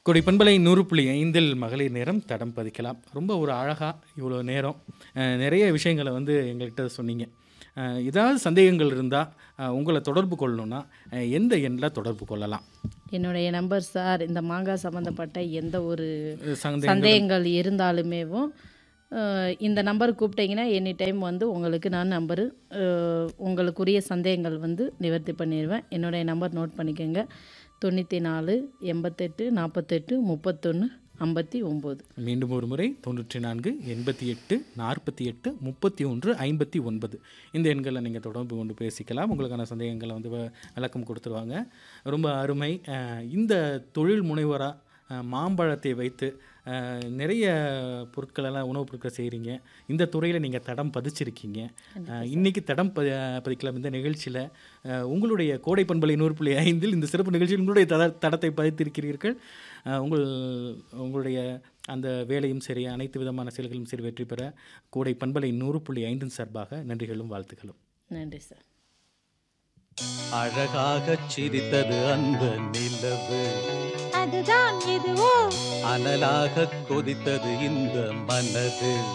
கொடை பண்பலை நூறு புள்ளி ஐந்தில் மகளிர் நேரம் தடம் பதிக்கலாம் ரொம்ப ஒரு அழகாக இவ்வளோ நேரம் அஹ், நிறைய விஷயங்களை வந்து எங்கள்கிட்ட சொன்னீங்க அஹ், ஏதாவது சந்தேகங்கள் இருந்தால் உங்களை தொடர்பு கொள்ளணும்னா அஹ், எந்த எண்ணில் தொடர்பு கொள்ளலாம் என்னுடைய நம்பர் சார் இந்த மாங்காய் சம்மந்தப்பட்ட எந்த ஒரு அஹ், சந்தேகம் சந்தேகங்கள் இருந்தாலுமேவும் அஹ், இந்த நம்பர் கூப்பிட்டீங்கன்னா எனி டைம் வந்து உங்களுக்கு நான் நம்பரு அஹ், உங்களுக்குரிய சந்தேகங்கள் வந்து நிவர்த்தி பண்ணிடுவேன் என்னுடைய நம்பர் நோட் பண்ணிக்கோங்க தொண்ணூற்றி நாலு எண்பத்தெட்டு நாற்பத்தெட்டு முப்பத்தொன்று ஐம்பத்தி ஒம்பது மீண்டும் ஒரு முறை தொண்ணூற்றி நான்கு எண்பத்தி எட்டு நாற்பத்தி எட்டு முப்பத்தி ஒன்று ஐம்பத்தி ஒன்பது இந்த எண்களில் நீங்கள் தொடர்பு கொண்டு பேசிக்கலாம் உங்களுக்கான சந்தேகங்களை வந்து வ- விளக்கம் கொடுத்துருவாங்க ரொம்ப அருமை அஹ், இந்த தொழில் முனைவராக மாம்பழத்தை வைத்து அஹ், நிறைய பொருட்களெல்லாம் உணவுப் பொருட்கள் செய்கிறீங்க இந்த துறையில் நீங்கள் தடம் பதிச்சிருக்கீங்க அஹ், இன்னைக்கு தடம் ப பதிக்கலாம் இந்த நிகழ்ச்சியில் உங்களுடைய கோடை பண்பலை நூறு புள்ளி ஐந்தில் இந்த சிறப்பு நிகழ்ச்சியில் உங்களுடைய தட தடத்தை பதித்திருக்கிறீர்கள் அஹ், உங்கள் உங்களுடைய அந்த வேலையும் சரி அனைத்து விதமான செயல்களும் சரி வெற்றி பெற கோடை பண்பலை நூறு புள்ளி ஐந்தின் சார்பாக நன்றிகளும் வாழ்த்துக்களும் நன்றி சார் அழகாகச் சிரித்தது அந்த நிலவு அதுதான் எதுவோ அனலாகக் கொதித்தது இந்த மனது